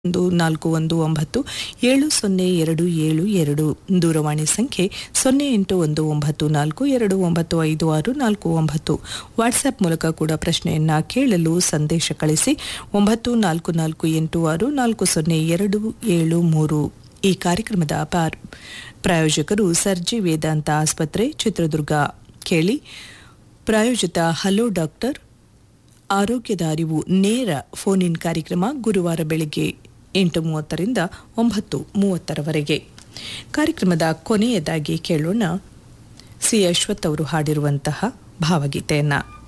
ಒಂದು ನಾಲ್ಕು ಒಂದು ಒಂಬತ್ತು ಏಳು ಸೊನ್ನೆ ಎರಡು ಏಳು ಎರಡು ದೂರವಾಣಿ ಸಂಖ್ಯೆ ಸೊನ್ನೆ ಎಂಟು ಒಂದು ಒಂಬತ್ತು ನಾಲ್ಕು ಎರಡು ಒಂಬತ್ತು ಐದು ಆರು ನಾಲ್ಕು ಒಂಬತ್ತು ವಾಟ್ಸ್ಆಪ್ ಮೂಲಕ ಕೂಡ ಪ್ರಶ್ನೆಯನ್ನ ಕೇಳಲು ಸಂದೇಶ ಕಳಿಸಿ ಒಂಬತ್ತು ನಾಲ್ಕು ನಾಲ್ಕು ಎಂಟು ಆರು ನಾಲ್ಕು ಸೊನ್ನೆ ಎರಡು ಏಳು ಮೂರು ಈ ಕಾರ್ಯಕ್ರಮದ ಪಾರ್ ಪ್ರಾಯೋಜಕರು ಸರ್ಜಿ ವೇದಾಂತ ಆಸ್ಪತ್ರೆ ಚಿತ್ರದುರ್ಗ ಕೇಳಿ ಪ್ರಾಯೋಜಿತ ಹಲೋ ಡಾಕ್ಟರ್ ಆರೋಗ್ಯದ ಅರಿವು ನೇರ ಫೋನ್ ಇನ್ ಕಾರ್ಯಕ್ರಮ ಗುರುವಾರ ಬೆಳಗ್ಗೆ ಎಂಟು ಮೂವತ್ತರಿಂದ ಒಂಬತ್ತು ಮೂವತ್ತರವರೆಗೆ ಕಾರ್ಯಕ್ರಮದ ಕೊನೆಯದಾಗಿ ಕೇಳೋಣ ಸಿ ಅಶ್ವಥ್ ಅವರು ಹಾಡಿರುವಂತಹ ಭಾವಗೀತೆಯನ್ನ